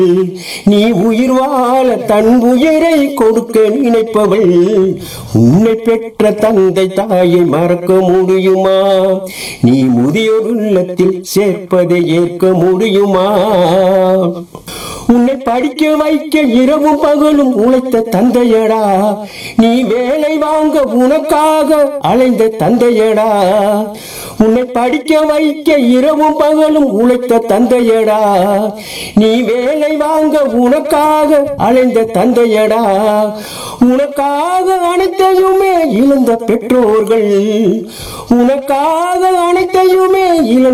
நீ உயிர் வாழ தன் உயிரை கொடுக்க நினைப்பவள் உன்னை பெற்ற தந்தை தாயை மறக்க முடியுமா நீ முதியோர் உள்ளத்தில் சேர்ப்பதை ஏற்க முடியுமா உன்னை படிக்க வைக்க இரவும் பகலும் உழைத்த தந்தையடா நீ வேலை வாங்க உனக்காக அலைந்த தந்தையடா உன்னை படிக்க வைக்க இரவும் பகலும் உழைத்த தந்தையடா நீ வேலை வாங்க உனக்காக அலைந்த தந்தையடா உனக்காக அனைத்தையுமே இழந்த பெற்றோர்கள் உனக்காக அனைத்தையுமே இழந்த